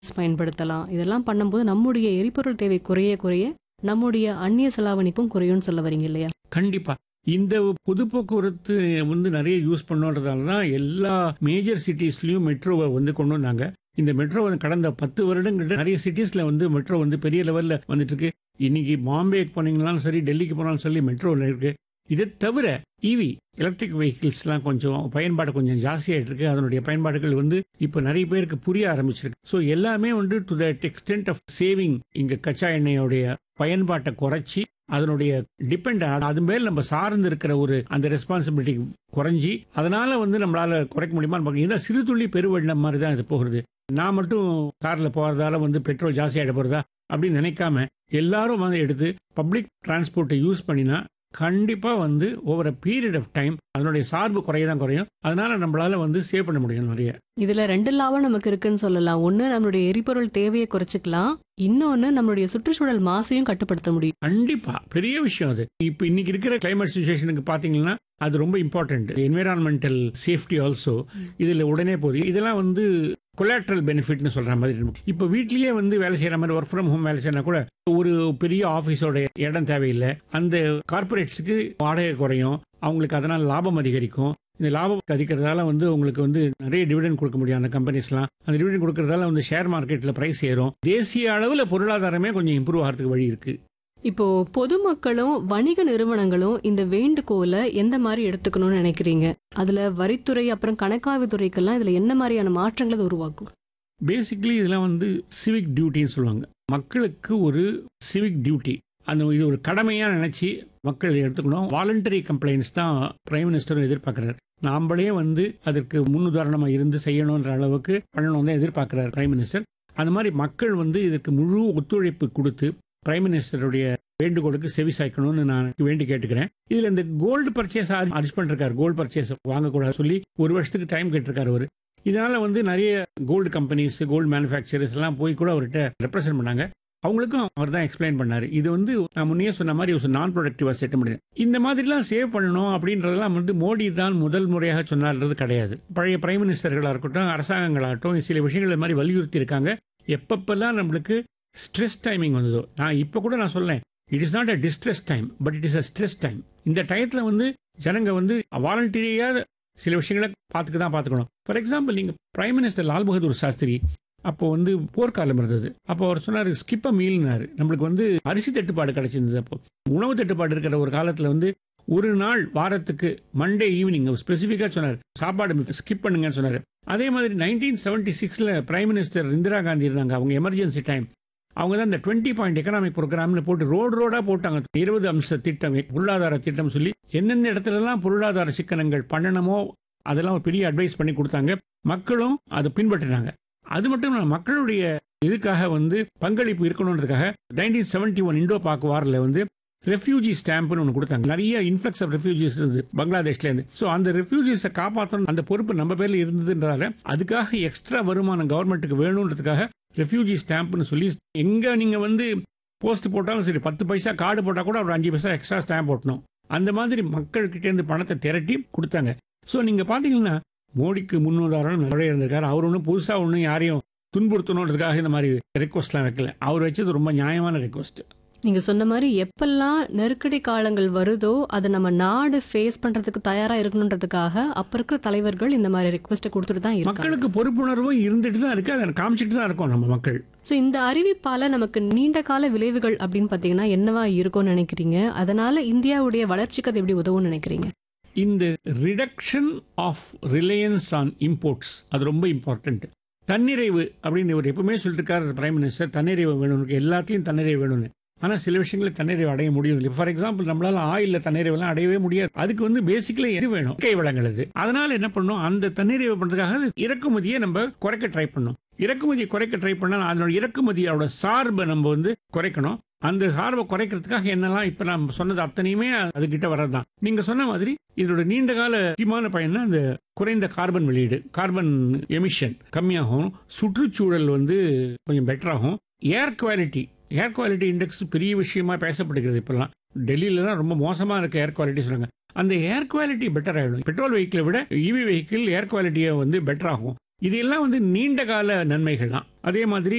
பயன்படுத்தலாம் இதெல்லாம் பண்ணும்போது நம்முடைய எரிபொருள் தேவை குறைய குறைய நம்முடைய அந்நிய செலாவணிப்பும் குறையும்னு சொல்ல வரீங்க இல்லையா கண்டிப்பா இந்த பொது போக்குவரத்து வந்து நிறைய யூஸ் பண்ணுறதால தான் எல்லா மேஜர் சிட்டிஸ்லயும் மெட்ரோவை வந்து கொண்டு வந்தாங்க இந்த மெட்ரோ வந்து கடந்த பத்து வருடங்கள்ட்ட நிறைய சிட்டிஸ்ல வந்து மெட்ரோ வந்து பெரிய லெவல்ல வந்துட்டு இருக்கு இன்னைக்கு பாம்பேக்கு போனீங்கனாலும் சரி டெல்லிக்கு போனாலும் சரி மெட்ரோ இருக்கு இதை தவிர இவி எலக்ட்ரிக் வெஹிக்கிள்ஸ்லாம் கொஞ்சம் பயன்பாடு கொஞ்சம் ஜாஸ்தியாயிட்டு இருக்கு அதனுடைய பயன்பாடுகள் வந்து இப்போ நிறைய பேருக்கு புரிய ஆரம்பிச்சிருக்கு ஸோ எல்லாமே வந்து to that extent of saving இங்க கச்சா எண்ணெயோடைய பயன்பாட்டை குறைச்சி அதனுடைய டிபெண்ட் அது மேல் நம்ம சார்ந்து இருக்கிற ஒரு அந்த ரெஸ்பான்சிபிலிட்டி குறைஞ்சி அதனால வந்து நம்மளால குறைக்க முடியுமான்னு பார்க்க இதான் சிறு துளி பெருவெள்ளம் மாதிரி தான் இது போகிறது நான் மட்டும் கார்ல போறதால வந்து பெட்ரோல் ஜாஸ்தி ஆகிட போறதா அப்படின்னு நினைக்காம எல்லாரும் வந்து எடுத்து பப்ளிக் டிரான்ஸ்போர்ட்டை யூஸ் பண்ணினா கண்டிப்பா வந்து over a period of time அதனுடைய சார்பு குறைய தான் குறையும் அதனால நம்மளால வந்து சேவ் பண்ண முடியும் நிறைய இதுல ரெண்டு லாபம் நமக்கு இருக்குன்னு சொல்லலாம் ஒண்ணு நம்மளுடைய எரிபொருள் தேவையை குறைச்சிக்கலாம் இன்னொன்னு நம்மளுடைய சுற்றுச்சூழல் மாசையும் கட்டுப்படுத்த முடியும் கண்டிப்பா பெரிய விஷயம் அது இப்போ இன்னைக்கு இருக்கிற கிளைமேட் சுச்சுவேஷனுக்கு பாத்தீங்கன்னா அது ரொம்ப இம்பார்ட்டன்ட் என்விரான்மெண்டல் சேஃப்டி ஆல்சோ இதுல உடனே போகுது இதெல்லாம் வந்து கொலாட்ரல் பெனிஃபிட்னு சொல்ற மாதிரி இருக்கும் இப்போ வீட்லயே வந்து வேலை செய்யற மாதிரி ஒர்க் ஃப்ரம் ஹோம் வேலை செய்யறா கூட ஒரு பெரிய ஆஃபீஸோட இடம் தேவையில்லை அந்த கார்பரேட்ஸுக்கு வாடகை குறையும் அவங்களுக்கு அதனால் லாபம் அதிகரிக்கும் இந்த லாபம் அதிகரிக்கிறதால வந்து உங்களுக்கு வந்து நிறைய டிவிடன் கொடுக்க முடியும் அந்த கம்பெனிஸ்லாம் அந்த டிவிடன் கொடுக்கறதால வந்து ஷேர் மார்க்கெட்டில் ப்ரைஸ் ஏறும் தேசிய அளவில் பொருளாதாரமே கொஞ்சம் இம்ப்ரூவ் ஆகிறதுக்கு வழி இருக்கு இப்போ பொதுமக்களும் வணிக நிறுவனங்களும் இந்த வேண்டுகோளை எந்த மாதிரி எடுத்துக்கணும்னு நினைக்கிறீங்க அதுல வரித்துறை அப்புறம் கணக்காய்வு துறைக்கெல்லாம் இதுல என்ன மாதிரியான மாற்றங்களை அது உருவாக்கும் பேசிக்கலி இதெல்லாம் வந்து சிவிக் டியூட்டின்னு சொல்லுவாங்க மக்களுக்கு ஒரு சிவிக் டியூட்டி அந்த இது ஒரு கடமையாக நினச்சி மக்கள் எடுத்துக்கணும் வாலண்டரி கம்ப்ளைண்ட்ஸ் தான் பிரைம் மினிஸ்டரும் எதிர்பார்க்குறாரு நாம்ளே வந்து அதற்கு முன்னுதாரணமாக இருந்து செய்யணுன்ற அளவுக்கு பண்ணணும் தான் எதிர்பார்க்குறாரு பிரைம் மினிஸ்டர் அந்த மாதிரி மக்கள் வந்து இதற்கு முழு ஒத்துழைப்பு கொடுத்து பிரைம் மினிஸ்டருடைய வேண்டுகோளுக்கு செவி சாய்க்கணும்னு நான் வேண்டி கேட்டுக்கிறேன் இதுல இந்த கோல்டு பர்ச்சேஸ் அரிஸ்ட் பண்ணிருக்காரு கோல்டு பர்ச்சேஸ் வாங்கக்கூடாது சொல்லி ஒரு வருஷத்துக்கு டைம் கேட்டிருக்காரு அவரு இதனால வந்து நிறைய கோல்டு கம்பெனிஸ் கோல்டு மேனுஃபேக்சரர்ஸ் எல்லாம் போய் கூட அவர்கிட்ட ரெப்ரசென்ட் பண்ணாங்க அவங்களுக்கும் அவர் தான் எக்ஸ்பிளைன் பண்ணாரு இது வந்து நான் முன்னே சொன்ன மாதிரி ஒரு நான் ப்ரொடக்டிவா செட் முடியும் இந்த மாதிரிலாம் சேவ் பண்ணணும் அப்படின்றதெல்லாம் வந்து மோடி தான் முதல் முறையாக சொன்னார்ன்றது கிடையாது பழைய பிரைம் மினிஸ்டர்களாக இருக்கட்டும் அரசாங்கங்களாகட்டும் சில விஷயங்கள் இது மாதிரி வலியுறுத்தி இருக்காங்க எப்பப்பெல்லாம் நம்மளுக்கு ஸ்ட்ரெஸ் டைமிங் வந்ததோ நான் இப்போ கூட நான் சொல்லேன் it is not a distress time but it is a stress time இந்த டயத்தில் வந்து ஜனங்க வந்து வாலண்டரியாக சில விஷயங்களை பார்த்துக்க தான் பார்த்துக்கணும் ஃபார் எக்ஸாம்பிள் நீங்கள் பிரைம் மினிஸ்டர் லால் பகதூர் சாஸ்திரி அப்போ வந்து போர்க்காலம் இருந்தது அப்போ அவர் சொன்னார் ஸ்கிப் அ மீல்னாரு நம்மளுக்கு வந்து அரிசி தட்டுப்பாடு கிடைச்சிருந்தது அப்போ உணவு தட்டுப்பாடு இருக்கிற ஒரு காலத்தில் வந்து ஒரு நாள் வாரத்துக்கு மண்டே ஈவினிங் ஸ்பெசிஃபிக்காக சொன்னார் சாப்பாடு ஸ்கிப் பண்ணுங்கன்னு சொன்னார் அதே மாதிரி நைன்டீன் செவன்டி சிக்ஸில் பிரைம் மினிஸ்டர் இந்திரா காந்தி இருந்தாங்க அவங்க எமர்ஜென்சி டைம் அவங்க தான் இந்த டுவெண்ட்டி பாயிண்ட் எக்கனாமிக் ப்ரோக்ராம்னு போட்டு ரோடு ரோடாக போட்டாங்க இருபது அம்ச திட்டம் பொருளாதார திட்டம் சொல்லி எந்தெந்த இடத்துலலாம் பொருளாதார சிக்கனங்கள் பண்ணணுமோ அதெல்லாம் ஒரு பெரிய அட்வைஸ் பண்ணி கொடுத்தாங்க மக்களும் அதை பின்பற்றினாங்க அது மட்டும் இல்லை மக்களுடைய இதுக்காக வந்து பங்களிப்பு இருக்கணுன்றதுக்காக nineteen seventy one Indo Pak வாரில் வந்து ரெஃப்யூஜி ஸ்டாம்ப்னு ஒன்று கொடுத்தாங்க நிறைய இன்ஃப்ளக்ஸ் ஆஃப் ரெஃப்யூஜிஸ் இருந்தது பங்களாதேஷ்லேருந்து ஸோ அந்த ரெஃப்யூஜிஸை காப்பாற்றணும் அந்த பொறுப்பு நம்ம பேரில் இருந்ததுன்றதால அதுக்காக எக்ஸ்ட்ரா வருமானம் கவர்மெண்ட்டுக்கு வேணுன்றதுக்காக ரெஃப்யூஜி ஸ்டாம்ப்னு சொல்லி எங்கே நீங்கள் வந்து போஸ்ட் போட்டாலும் சரி பத்து பைசா கார்டு போட்டால் கூட ஒரு அஞ்சு பைசா எக்ஸ்ட்ரா ஸ்டாம்ப் போட்டணும் அந்த மாதிரி மக்கள்கிட்டேருந்து பணத்தை திரட்டி கொடுத்தாங்க ஸோ நீங்கள் பார்த்தீங்கன்னா மோடிக்கு முன்னுதாரணம் நிறைய இருந்திருக்காரு அவர் ஒன்றும் புதுசாக ஒன்றும் யாரையும் துன்புறுத்தணுன்றதுக்காக இந்த மாதிரி ரெக்வஸ்ட்லாம் வைக்கல அவர் வச்சது ரொம்ப நியாயமான ரெக்வஸ்ட் நீங்க சொன்ன மாதிரி எப்பெல்லாம் நெருக்கடி காலங்கள் வருதோ அதை நம்ம நாடு ஃபேஸ் பண்றதுக்கு தயாரா இருக்கணுன்றதுக்காக அப்ப இருக்கிற தலைவர்கள் இந்த மாதிரி ரெக்வஸ்ட்டை கொடுத்துட்டு தான் இருக்காங்க மக்களுக்கு பொறுப்புணர்வும் இருந்துட்டு தான் இருக்கு அதை காமிச்சிட்டு தான் இருக்கோம் நம்ம மக்கள் ஸோ இந்த அறிவிப்பால நமக்கு நீண்ட கால விளைவுகள் அப்படின்னு பாத்தீங்கன்னா என்னவா இருக்கும்னு நினைக்கிறீங்க அதனால இந்தியாவுடைய வளர்ச்சிக்கு அது எப்படி உதவும்னு நினைக்கிறீங்க இந்த reduction of reliance on imports அது ரொம்ப இம்பார்ட்டன்ட் தன்னிறைவு அப்படின்னு இவர் எப்பவுமே சொல்லிட்டு இருக்காரு பிரைம் மினிஸ்டர் தன்னிறைவு வேணும் எல்லாத்துலேயும் தன்னிறைவு வேணும்னு ஆனால் சில விஷயங்களை தன்னிறைவு அடைய முடியும் இல்லை ஃபார் எக்ஸாம்பிள் நம்மளால ஆயிலில் தன்னிறைவுலாம் அடையவே முடியாது அதுக்கு வந்து பேசிக்கலி எது வேணும் கை வளங்கள் அது அதனால என்ன பண்ணணும் அந்த தன்னிறைவு பண்ணுறதுக்காக இறக்குமதியை நம்ம குறைக்க ட்ரை பண்ணணும் இறக்குமதியை குறைக்க ட்ரை பண்ணால் அதனோட இறக்குமதியோட சார்பை நம்ம வந்து குறைக்கணும் அந்த சார்பை குறைக்கிறதுக்காக என்னெல்லாம் இப்போ நம்ம சொன்னது அத்தனையுமே அதுகிட்ட வர்றது தான் நீங்கள் சொன்ன மாதிரி இதோட நீண்ட கால முக்கியமான பயன்னா அந்த குறைந்த கார்பன் வெளியீடு கார்பன் எமிஷன் கம்மியாகும் சுற்றுச்சூழல் வந்து கொஞ்சம் பெட்டராகும் air quality air quality index பெரிய விஷயமா பேசப்படுகிறது இப்பெல்லாம் டெல்லியிலலாம் ரொம்ப மோசமாக இருக்க ஏர் குவாலிட்டி சொல்றாங்க அந்த ஏர் குவாலிட்டி பெட்டர் ஆகிடும் பெட்ரோல் வெஹிக்கிளை விட இவி வெஹிக்கிள் ஏர் குவாலிட்டியை வந்து பெட்டர் ஆகும் இது எல்லாம் வந்து நீண்ட கால நன்மைகள் தான் அதே மாதிரி